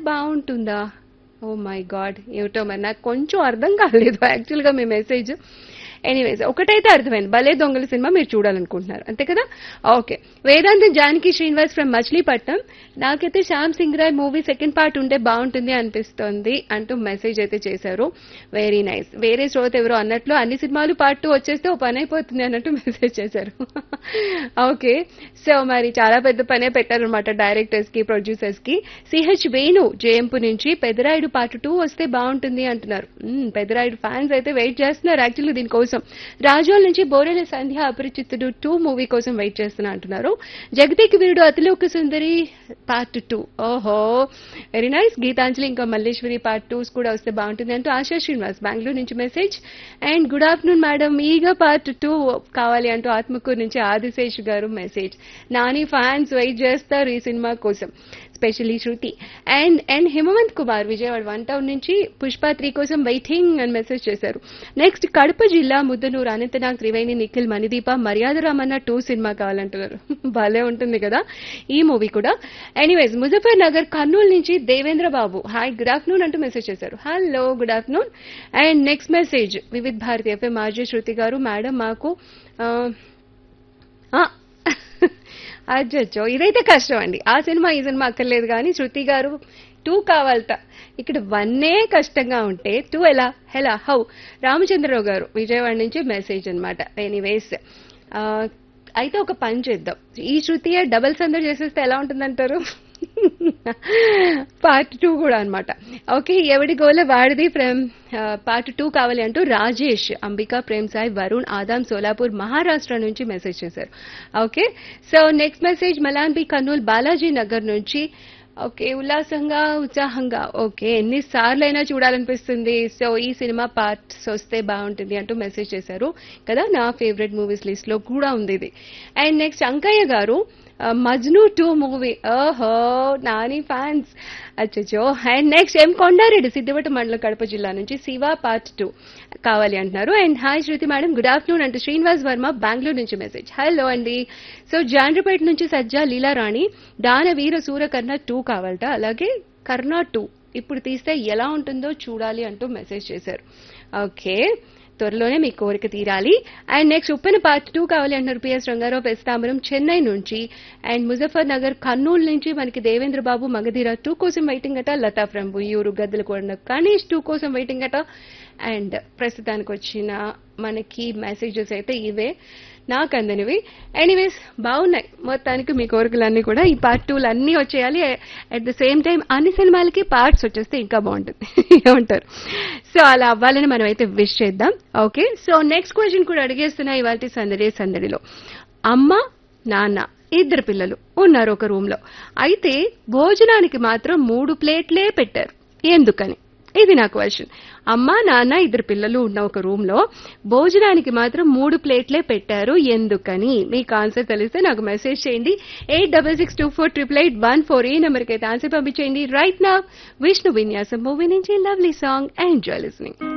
బాగుంటుందా oh my God ఏమిటో మరి నాకు కొంచెం అర్థం కాలేదు యాక్చువల్గా మీ మెసేజ్ ఎనీవేస్ ఒకటైతే అర్థమైంది భలే దొంగల సినిమా మీరు చూడాలనుకుంటున్నారు అంతే కదా ఓకే వేదాంతం జానకి శ్రీనివాస్ ఫ్రమ్ మచిలీపట్నం నాకైతే Shyam Singh Roy movie second part ఉంటే బాగుంటుంది అనిపిస్తోంది అంటూ మెసేజ్ అయితే చేశారు వెరీ నైస్ వేరే శ్రోత ఎవరో అన్నట్లు అన్ని సినిమాలు పార్ట్ టూ వచ్చేస్తే ఓ పని అయిపోతుంది అన్నట్టు మెసేజ్ చేశారు ఓకే సో మరి చాలా పెద్ద పనే పెట్టారనమాట డైరెక్టర్స్ కి ప్రొడ్యూసర్స్ కి సిహెచ్ వేణు జేఎంపు నుంచి పెదరాయుడు పార్ట్ టూ వస్తే బాగుంటుంది అంటున్నారు మ్మ్, పెదరాయుడు ఫ్యాన్స్ అయితే వెయిట్ చేస్తున్నారు యాక్చువల్లీ దీనికోసం రాజోల్ నుంచి బోరెల సంధ్య అపరిచితుడు టూ మూవీ కోసం వెయిట్ చేస్తున్నా అంటున్నారు జగతికి వీరుడు అతిలోక సుందరి పార్ట్ టూ ఓహో వెరీ నైస్ గీతాంజలి ఇంకా మల్లేశ్వరి పార్ట్ టూస్ కూడా వస్తే బాగుంటుంది అంటూ ఆశా శ్రీనివాస్ బెంగళూరు నుంచి message and good afternoon madam Eega part two కావాలి అంటూ ఆత్మకూరు నుంచి ఆదిశేష్ గారు మెసేజ్ నాని ఫ్యాన్స్ వెయిట్ చేస్తారు ఈ సినిమా కోసం specially Shruti and and Himavanth Kumar Vijayawada one town నుంచి పుష్ప త్రీ కోసం వెయిటింగ్ అని మెసేజ్ చేశారు నెక్స్ట్ కడప జిల్లా ముద్దనూరు అనంతనాగ్ త్రివేణి నిఖిల్ మణిదీప మర్యాద రామన్న టూ సినిమా కావాలంటున్నారు భలే ఉంటుంది కదా ఈ మూవీ కూడా ఎనీవేస్ ముజఫర్ నగర్ కర్నూలు నుంచి Devendra Babu hi good afternoon అంటూ మెసేజ్ చేశారు hello good afternoon and next message Vividh Bharati FM RJ Shruti garu madam మాకు ఆ, ఆ, అచ్చచ్చో ఇదైతే కష్టం అండి ఆ సినిమా ఈ సినిమా అక్కర్లేదు కానీ శృతి గారు టూ కావాలట ఇక్కడ వన్నే కష్టంగా ఉంటే టూ ఎలా హెలా హౌ రామచంద్రరావు గారు విజయవాడ నుంచి మెసేజ్ అనమాట ఎనీవేస్ అయితే ఒక పని చేద్దాం ఈ శృతియే డబల్ సందర్ చేసేస్తే ఎలా ఉంటుందంటారు పార్ట్ టూ కూడా అన్నమాట ఓకే ఎవడి గోల వాడిది ప్రేమ్ పార్ట్ టూ కావాలి అంటూ రాజేష్ అంబికా ప్రేమ్ సాయి వరుణ్ ఆదాం సోలాపూర్ మహారాష్ట్ర నుంచి మెసేజ్ చేశారు ఓకే సో నెక్స్ట్ మెసేజ్ మలాన్బి కర్నూలు బాలాజీ నగర్ నుంచి ఓకే ఉల్లాసంగా ఉత్సాహంగా ఓకే ఎన్నిసార్లు అయినా చూడాలనిపిస్తుంది సో ఈ సినిమా పార్ట్స్ వస్తే బాగుంటుంది అంటూ మెసేజ్ చేశారు కదా నా ఫేవరెట్ మూవీస్ లిస్ట్ లో కూడా ఉంది ఇది అండ్ నెక్స్ట్ అంకయ్య గారు ఆ, మజ్ను టూ మూవీ ఓహో నాని ఫ్యాన్స్ అచ్చచ్చో and next M Kondareddy Siddipet మండలం కడప జిల్లా నుంచి శివ పార్ట్ టూ కావాలి అంటున్నారు and hi Shruti madam good afternoon అంటూ శ్రీనివాస్ వర్మ బెంగళూరు నుంచి మెసేజ్ హలో అండి సో జాండ్రపేట నుంచి సజ్జా లీలారాణి దాన వీర సూరకర్ణ టూ కావాలట అలాగే కర్ణ టూ ఇప్పుడు తీస్తే ఎలా ఉంటుందో చూడాలి అంటూ మెసేజ్ చేశారు ఓకే త్వరలోనే మీ కోరిక తీరాలి and next Uppena part two కావాలి అంటున్నారు పిఎస్ రంగారావు పెస్తాంబరం చెన్నై నుంచి అండ్ ముజఫర్ నగర్ కర్నూలు నుంచి మనకి దేవేంద్ర బాబు మగధీర టూ కోసం వెయిటింగ్ అట లతా ఫ్రమ్ బుయ్యూరు గద్దెల కొండ గణేష్ టూ కోసం వెయిటింగ్ అట అండ్ ప్రస్తుతానికి వచ్చిన మనకి మెసేజెస్ అయితే ఇవే నాకు అందనివి ఎనీవేస్ బాగున్నాయి మొత్తానికి మీ కోరికలన్నీ కూడా ఈ పార్ట్ టూలు అన్నీ వచ్చేయాలి అట్ ద సేమ్ టైం అన్ని సినిమాలకి పార్ట్స్ వచ్చేస్తే ఇంకా బాగుంటుంది ఏమంటారు సో అలా అవ్వాలని మనం అయితే విష్ చేద్దాం ఓకే సో నెక్స్ట్ క్వశ్చన్ కూడా అడిగేస్తున్నా ఇవాళ సందడి సందడిలో అమ్మ నాన్న ఇద్దరు పిల్లలు ఉన్నారు ఒక రూమ్ లో అయితే భోజనానికి మాత్రం మూడు ప్లేట్లే పెట్టారు ఎందుకని ఇది నా క్వశ్చన్ అమ్మ నాన్న ఇద్దరు పిల్లలు ఉన్న ఒక రూమ్ లో భోజనానికి మాత్రం మూడు ప్లేట్లే పెట్టారు ఎందుకని మీకు ఆన్సర్ తెలిస్తే నాకు మెసేజ్ చేయండి eight double six two four triple eight one four ఈ నెంబర్కి అయితే ఆన్సర్ పంపించేయండి రైట్ నా విష్ణు విన్యాసం మూవీ నుంచి లవ్లీ సాంగ్ ఎంజాయ్ లిస్నింగ్